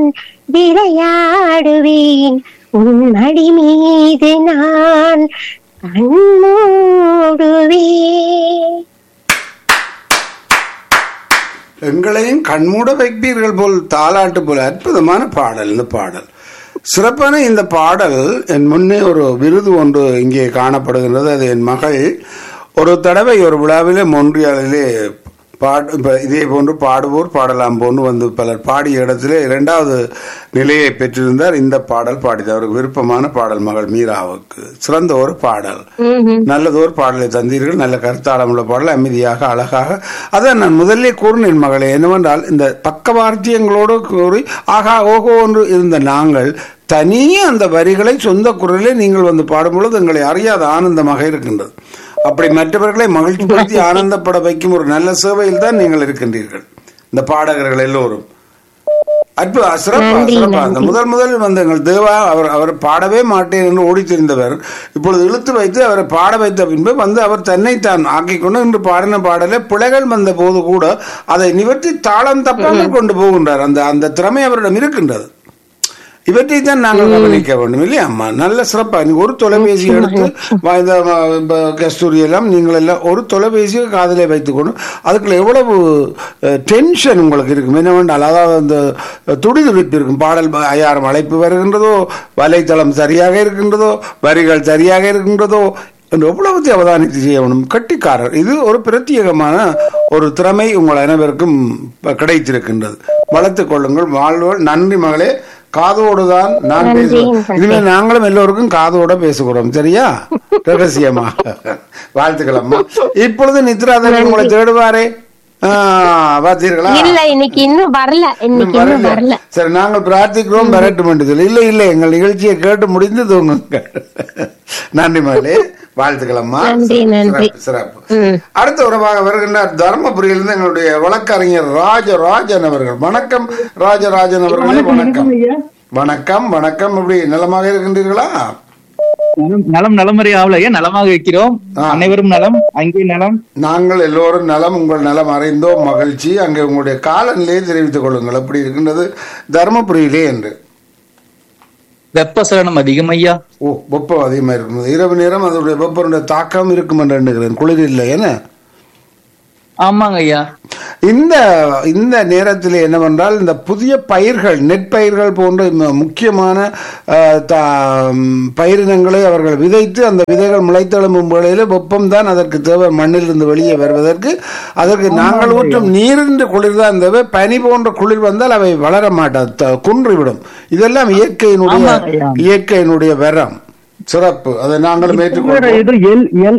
விளையாடுவேன் உன் மடி மீது நான் கண்மூடுவேன் எங்களையும் கண்மூட வைப்பீர்கள் போல் தாலாட்டு போல அற்புதமான பாடல் இந்த பாடல் சிறப்பான இந்த பாடல் என் முன்னே ஒரு விருது ஒன்று இங்கே காணப்படுகின்றது அது என் மகள் ஒரு தடவை ஒரு விழாவிலே மொன்றியாளிலே பாடு இப்ப இதே போன்று பாடுவோர் பாடலாம் போன்று வந்து பலர் பாடிய இடத்திலே இரண்டாவது நிலையை பெற்றிருந்தார் இந்த பாடல் பாடியது அவருக்கு விருப்பமான பாடல் மகள் மீராவுக்கு சிறந்த ஒரு பாடல் நல்லதொரு பாடலை தந்தீர்கள் நல்ல கருத்தாளமுள்ள பாடல் அமைதியாக அழகாக அதான் நான் முதல்ல கூறினேன் மகளே என்னவென்றால் இந்த பக்கவார்த்தியங்களோடு கூறி ஆகா ஓஹோ என்று இருந்த நாங்கள் தனியே அந்த வரிகளை சொந்த குரலிலே நீங்கள் வந்து பாடும் பொழுது எங்களை அறியாத ஆனந்தமாக இருக்கின்றது அப்படி மற்றவர்களை மகிழ்ச்சிப்படுத்தி ஆனந்தப்பட வைக்கும் ஒரு நல்ல சேவையில் தான் நீங்கள் இருக்கின்றீர்கள் இந்த பாடகர்கள் எல்லோரும் அற்புத சிறப்பா நன்றி, சிறப்பா அந்த நன்றி. முதல் முதல் வந்த எங்கள் தேவா அவர் அவர் பாடவே மாட்டேன் என்று ஓடித் திரிந்தவர் இப்பொழுது இழுத்து வைத்து அவரை பாட வைத்த பின்பு வந்து அவர் தன்னைத்தான் ஆக்கிக் கொண்டு இன்று பாடின பாடலே பிழைகள் வந்த போது கூட அதை நிவர்த்தி தாளம் தப்பாமல் கொண்டு போகின்றார் அந்த அந்த திறமை அவரிடம் இருக்கின்றது இவற்றை தான் நாங்கள் கவனிக்க வேண்டும் இல்லையா அம்மா நல்ல சிறப்பா நீங்க ஒரு தொலைபேசி எடுத்து வ- இந்த ம- இப்ப கஸ்தூரி எல்லாம் நீங்கள் எல்லாம் ஒரு தொலைபேசியை காதலே வைத்துக்கொண்டு அதுக்குள்ள எவ்வளவு டென்ஷன் உங்களுக்கு இருக்கும் என்னவென்றால் அதாவது அந்த துடிதுடிப்பு இருக்கும் பாடல் ப- ஐயாயிரம் அழைப்பு வருகின்றதோ வலைத்தளம் சரியாக இருக்கின்றதோ வரிகள் சரியாக இருக்கின்றதோ என்று எவ்வளவு அவதானித்து செய்ய வேண்டும் கட்டிக்காரர் இது ஒரு பிரத்யேகமான ஒரு திறமை உங்கள் அனைவருக்கும் ப- கிடைத்திருக்கின்றது வளர்த்துக் கொள்ளுங்கள் வாழ்வோல் நன்றி மகளே காதோடுதான் நான் நன்றி, பேசுவேன் நன்றி. இனிமேல் நாங்களும் எல்லோருக்கும் காதோட பேசுகிறோம் சரியா ரகசியமா வாழ்த்துக்கள் அம்மா இப்பொழுது நித்ராதன் உங்களை தேடுவாரே ஆ, பார்த்தீர்களா இல்ல இன்னைக்கு இன்னும் வரல இன்னைக்கு இன்னும் வரல. வரல சரி நாங்கள் பிரார்த்திக்கிறோம் வரட்டும் என்று சொல்லி இல்லை இல்லை எங்கள் நிகழ்ச்சியை கேட்டு முடிந்து தூங்குங்க நன்றி மகளே வாழ்த்துக்கள் அம்மா நன்றி, நன்றி. சிறப்பு, சிறப்பு அடுத்த உறவாக வருகின்றார் தர்மபுரியிலிருந்து எங்களுடைய வழக்கறிஞர் ராஜராஜன் அவர்கள் வணக்கம் ராஜராஜன் அவர்களே வணக்கம் வணக்கம் வணக்கம் எப்படி நலமாக இருக்கின்றீர்களா நலம், நலம் நலமறை ஆவலையே நலமாக இருக்கிறோம் ஆ. அனைவரும் நலம் அங்கே நலம் நாங்கள் எல்லோரும் நலம் உங்கள் நலம் அறிந்தோம் மகிழ்ச்சி அங்கே உங்களுடைய காலநிலையை தெரிவித்துக் கொள்ளுங்கள் எப்படி இருக்கின்றது தர்மபுரியிலே என்று வெப்பசலனம் அதிகம் ஐயா ஓ வெப்பம் அதிகமாக இருக்கும் இரவு நேரம் அதனுடைய வெப்பனுடைய தாக்கம் இருக்கும் என்று எண்ணுகிறேன் குளிர் இல்லை என்ன ஆமாங்க ஐயா இந்த இந்த நேரத்தில் என்னவென்றால் இந்த புதிய பயிர்கள் நெற்பயிர்கள் போன்ற ம- முக்கியமான அஹ், த- ம், பயிரினங்களை அவர்கள் விதைத்து அந்த விதைகள் முளைத்தெழும்பும் வேளையில் வெப்பம் தான் அதற்கு தேவை மண்ணிலிருந்து வெளியே வருவதற்கு அதற்கு நாங்கள் ஊற்றும் நீரின்று குளிர் தான் தேவை பனி போன்ற குளிர் வந்தால் அவை வளர மாட்டாது த- குன்றிவிடும் இதெல்லாம் இயற்கையினுடைய ஆமாங்க ஐயா. இயற்கையினுடைய வரம் சிறப்பு அதை நாங்களும் ஏற்றுக்கொள்வோம் ஏதோ எல் எல்